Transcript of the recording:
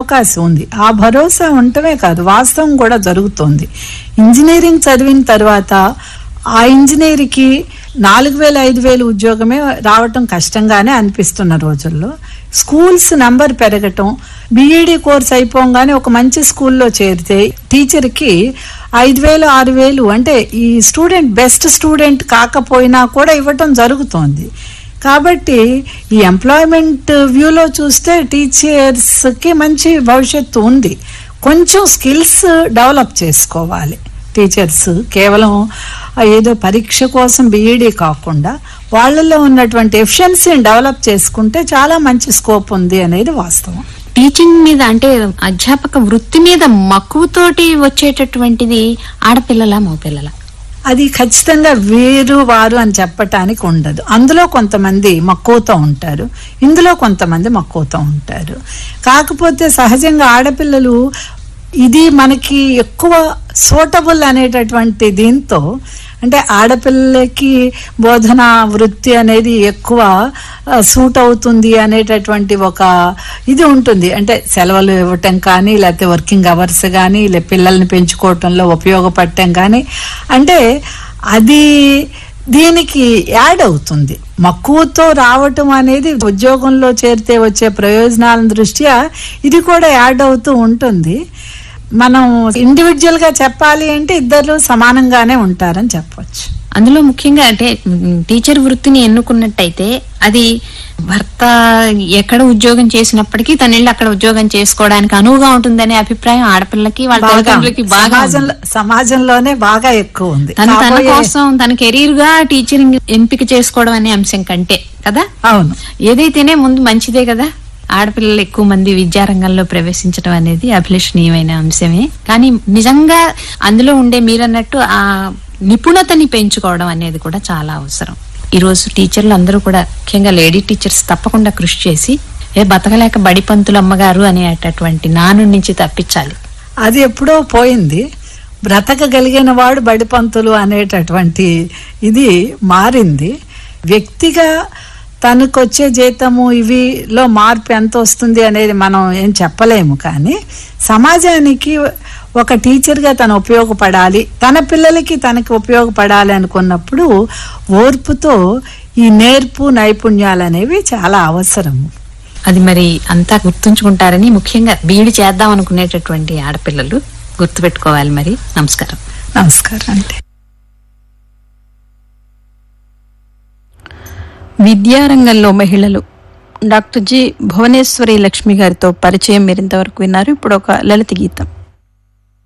అవకాశం ఉంది ఆ భరోసా ఉండటమే కాదు వాస్తవం కూడా జరుగుతోంది ఇంజనీరింగ్ చదివిన తర్వాత ఆ ఇంజనీర్కి నాలుగు వేలు ఐదు వేలు ఉద్యోగమే రావటం కష్టంగానే అనిపిస్తున్న రోజుల్లో స్కూల్స్ నంబర్ పెరగటం బీఈడి కోర్స్ అయిపోగానే ఒక మంచి స్కూల్లో చేరితే టీచర్కి ఐదు వేలు ఆరు వేలు అంటే ఈ స్టూడెంట్ బెస్ట్ స్టూడెంట్ కాకపోయినా కూడా ఇవ్వటం జరుగుతోంది కాబట్టి ఈ ఎంప్లాయ్మెంట్ వ్యూలో చూస్తే టీచర్స్కి మంచి భవిష్యత్తు ఉంది కొంచెం స్కిల్స్ డెవలప్ చేసుకోవాలి టీచర్స్ కేవలం ఏదో పరీక్ష కోసం బీఈడీ కాకుండా వాళ్ళలో ఉన్నటువంటి ఎఫిషియన్సీని డెవలప్ చేసుకుంటే చాలా మంచి స్కోప్ ఉంది అనేది వాస్తవం టీచింగ్ మీద అంటే అధ్యాపక వృత్తి మీద మక్కువతోటి వచ్చేటటువంటిది ఆడపిల్లల మగపిల్లల అది ఖచ్చితంగా వీరు వారు అని చెప్పటానికి ఉండదు అందులో కొంతమంది మక్కువతో ఉంటారు ఇందులో కొంతమంది మక్కువతో ఉంటారు కాకపోతే సహజంగా ఆడపిల్లలు ఇది మనకి ఎక్కువ సూటబుల్ అనేటటువంటి దీంతో అంటే ఆడపిల్లలకి బోధన వృత్తి అనేది ఎక్కువ సూట్ అవుతుంది అనేటటువంటి ఒక ఇది ఉంటుంది అంటే సెలవులు ఇవ్వటం కానీ లేకపోతే వర్కింగ్ అవర్స్ కానీ లే పిల్లల్ని పెంచుకోవటంలో ఉపయోగపడటం కానీ అంటే అది దీనికి యాడ్ అవుతుంది మక్కువతో రావటం అనేది ఉద్యోగంలో చేరితే వచ్చే ప్రయోజనాల దృష్ట్యా ఇది కూడా యాడ్ అవుతూ ఉంటుంది మనం ఇండివిజువల్ గా చెప్పాలి అంటే ఇద్దరు సమానంగానే ఉంటారని చెప్పొచ్చు అందులో ముఖ్యంగా అంటే ఉమ్, టీచర్ వృత్తిని ఎన్నుకున్నట్టయితే అది భర్త ఎక్కడ ఉద్యోగం చేసినప్పటికీ తన ఇల్లు అక్కడ ఉద్యోగం చేసుకోవడానికి అనువుగా ఉంటుందనే అభిప్రాయం ఆడపిల్లకి వాళ్ళ బాగా తల్లిదండ్రులకి బాగా ఉంది. సమాజంలో సమాజంలోనే బాగా ఎక్కువ ఉంది తను తన కాబోయే- కోసం తన కెరీర్ గా టీచరింగ్ ఎంపిక చేసుకోవడం అనే అంశం కంటే కదా అవును ఏదైతేనే ముందు మంచిదే కదా ఆడపిల్లలు ఎక్కువ మంది విద్యారంగంలో ప్రవేశించడం అనేది అభిలషణీయమైన అంశమే కానీ నిజంగా అందులో ఉండే మీరన్నట్టు ఆ నిపుణతని పెంచుకోవడం అనేది కూడా చాలా అవసరం ఈ రోజు టీచర్లు అందరూ కూడా ముఖ్యంగా లేడీ టీచర్స్ తప్పకుండా కృషి చేసి ఏ బతకలేక బడి పంతులు అమ్మగారు అనేటటువంటి నాను నుంచి తప్పించాలి అది ఎప్పుడో పోయింది బ్రతకగలిగిన వాడు బడిపంతులు అనేటటువంటి ఇది మారింది వ్యక్తిగా తనకొచ్చే జీతము ఇవిలో మార్పు ఎంత వస్తుంది అనేది మనం ఏం చెప్పలేము కానీ సమాజానికి ఒక టీచర్గా తను ఉపయోగపడాలి తన పిల్లలకి తనకి ఉపయోగపడాలి అనుకున్నప్పుడు ఓర్పుతో ఈ నేర్పు నైపుణ్యాలు అనేవి చాలా అవసరము అది మరి అంతా గుర్తుంచుకుంటారని ముఖ్యంగా బీఈడి చేద్దాం అనుకునేటటువంటి ఆడపిల్లలు గుర్తుపెట్టుకోవాలి మరి నమస్కారం నమస్కారం అండి విద్యారంగంలో మహిళలు డాక్టర్ జి భువనేశ్వరి లక్ష్మి గారితో పరిచయం మీరింతవరకు విన్నారు ఇప్పుడు ఒక లలిత గీతం